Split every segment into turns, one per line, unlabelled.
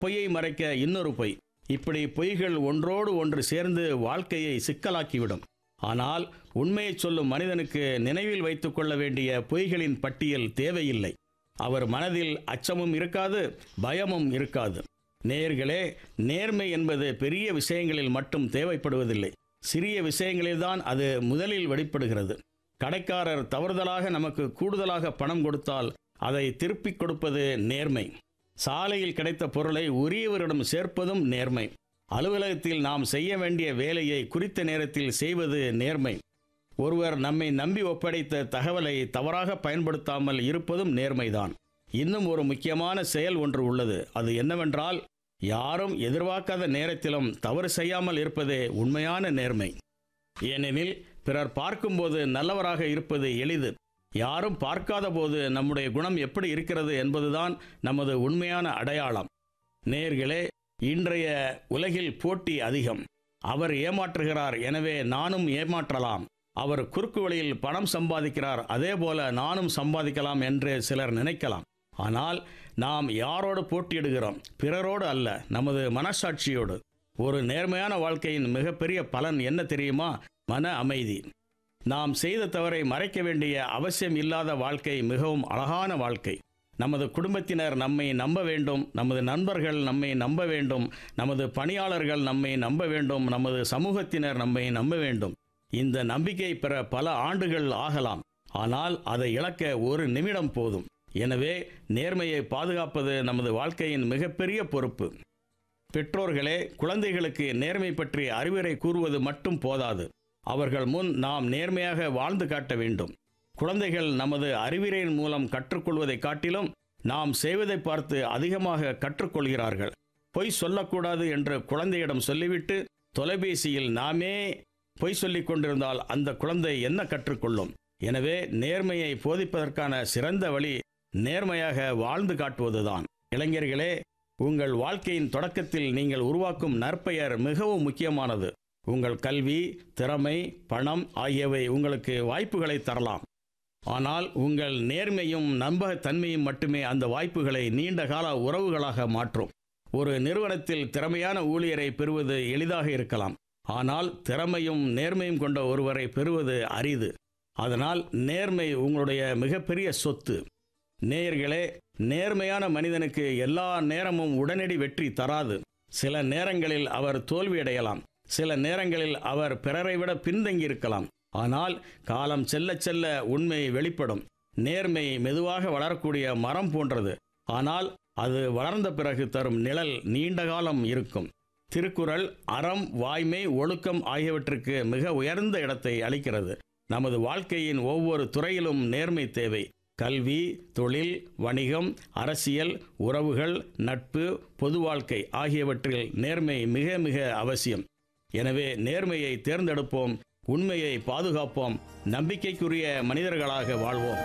பொய்யை மறைக்க இன்னொரு பொய் இப்படி பொய்கள் ஒன்றோடு ஒன்று சேர்ந்து வாழ்க்கையை சிக்கலாக்கிவிடும் ஆனால் உண்மையைச் சொல்லும் மனிதனுக்கு நினைவில் வைத்துக் கொள்ள வேண்டிய பொய்களின் பட்டியல் தேவையில்லை அவர் மனதில் அச்சமும் இருக்காது பயமும் இருக்காது நேயர்களே நேர்மை என்பது பெரிய விஷயங்களில் மட்டும் தேவைப்படுவதில்லை சிறிய விஷயங்களில்தான் அது முதலில் வெளிப்படுகிறது கடைக்காரர் தவறுதலாக நமக்கு கூடுதலாக பணம் கொடுத்தால் அதை திருப்பிக் கொடுப்பது நேர்மை சாலையில் கிடைத்த பொருளை உரியவரிடம் சேர்ப்பதும் நேர்மை அலுவலகத்தில் நாம் செய்ய வேண்டிய வேலையை குறித்த நேரத்தில் செய்வது நேர்மை ஒருவர் நம்மை நம்பி ஒப்படைத்த தகவலை தவறாக பயன்படுத்தாமல் இருப்பதும் நேர்மைதான் இன்னும் ஒரு முக்கியமான செயல் ஒன்று உள்ளது அது என்னவென்றால் யாரும் எதிர்பார்க்காத நேரத்திலும் தவறு செய்யாமல் இருப்பதே உண்மையான நேர்மை ஏனெனில் பிறர் பார்க்கும்போது நல்லவராக இருப்பது எளிது யாரும் பார்க்காத போது நம்முடைய குணம் எப்படி இருக்கிறது என்பதுதான் நமது உண்மையான அடையாளம் நேர்களே இன்றைய உலகில் போட்டி அதிகம் அவர் ஏமாற்றுகிறார் எனவே நானும் ஏமாற்றலாம் அவர் குறுக்கு வழியில் பணம் சம்பாதிக்கிறார் அதே போல நானும் சம்பாதிக்கலாம் என்று சிலர் நினைக்கலாம் ஆனால் நாம் யாரோடு போட்டியிடுகிறோம் பிறரோடு அல்ல நமது மனசாட்சியோடு ஒரு நேர்மையான வாழ்க்கையின் மிகப்பெரிய பலன் என்ன தெரியுமா மன அமைதி நாம் செய்த தவறை மறைக்க வேண்டிய அவசியம் இல்லாத வாழ்க்கை மிகவும் அழகான வாழ்க்கை நமது குடும்பத்தினர் நம்மை நம்ப வேண்டும் நமது நண்பர்கள் நம்மை நம்ப வேண்டும் நமது பணியாளர்கள் நம்மை நம்ப வேண்டும் நமது சமூகத்தினர் நம்மை நம்ப வேண்டும் இந்த நம்பிக்கை பெற பல ஆண்டுகள் ஆகலாம் ஆனால் அதை இழக்க ஒரு நிமிடம் போதும் எனவே நேர்மையை பாதுகாப்பது நமது வாழ்க்கையின் மிகப்பெரிய பொறுப்பு பெற்றோர்களே குழந்தைகளுக்கு நேர்மை பற்றி அறிவுரை கூறுவது மட்டும் போதாது அவர்கள் முன் நாம் நேர்மையாக வாழ்ந்து காட்ட வேண்டும் குழந்தைகள் நமது அறிவுரையின் மூலம் கற்றுக்கொள்வதை காட்டிலும் நாம் செய்வதை பார்த்து அதிகமாக கற்றுக்கொள்கிறார்கள் பொய் சொல்லக்கூடாது என்று குழந்தையிடம் சொல்லிவிட்டு தொலைபேசியில் நாமே பொய் சொல்லிக் கொண்டிருந்தால் அந்த குழந்தை என்ன கற்றுக்கொள்ளும் எனவே நேர்மையை போதிப்பதற்கான சிறந்த வழி நேர்மையாக வாழ்ந்து காட்டுவதுதான் இளைஞர்களே உங்கள் வாழ்க்கையின் தொடக்கத்தில் நீங்கள் உருவாக்கும் நற்பெயர் மிகவும் முக்கியமானது உங்கள் கல்வி திறமை பணம் ஆகியவை உங்களுக்கு வாய்ப்புகளை தரலாம் ஆனால் உங்கள் நேர்மையும் நம்பகத்தன்மையும் மட்டுமே அந்த வாய்ப்புகளை நீண்ட கால உறவுகளாக மாற்றும் ஒரு நிறுவனத்தில் திறமையான ஊழியரை பெறுவது எளிதாக இருக்கலாம் ஆனால் திறமையும் நேர்மையும் கொண்ட ஒருவரை பெறுவது அரிது அதனால் நேர்மை உங்களுடைய மிகப்பெரிய சொத்து நேயர்களே நேர்மையான மனிதனுக்கு எல்லா நேரமும் உடனடி வெற்றி தராது சில நேரங்களில் அவர் தோல்வியடையலாம் சில நேரங்களில் அவர் பிறரை விட பின்தங்கி இருக்கலாம் ஆனால் காலம் செல்ல செல்ல உண்மை வெளிப்படும் நேர்மை மெதுவாக வளரக்கூடிய மரம் போன்றது ஆனால் அது வளர்ந்த பிறகு தரும் நிழல் நீண்ட காலம் இருக்கும் திருக்குறள் அறம் வாய்மை ஒழுக்கம் ஆகியவற்றுக்கு மிக உயர்ந்த இடத்தை அளிக்கிறது நமது வாழ்க்கையின் ஒவ்வொரு துறையிலும் நேர்மை தேவை கல்வி தொழில் வணிகம் அரசியல் உறவுகள் நட்பு பொது வாழ்க்கை ஆகியவற்றில் நேர்மை மிக மிக அவசியம் எனவே நேர்மையை தேர்ந்தெடுப்போம் உண்மையை பாதுகாப்போம் நம்பிக்கைக்குரிய மனிதர்களாக வாழ்வோம்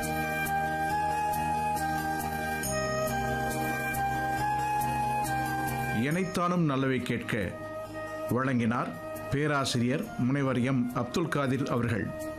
எனைத்தானும் நல்லவை கேட்க வழங்கினார் பேராசிரியர் முனைவர் எம் அப்துல் காதிர் அவர்கள்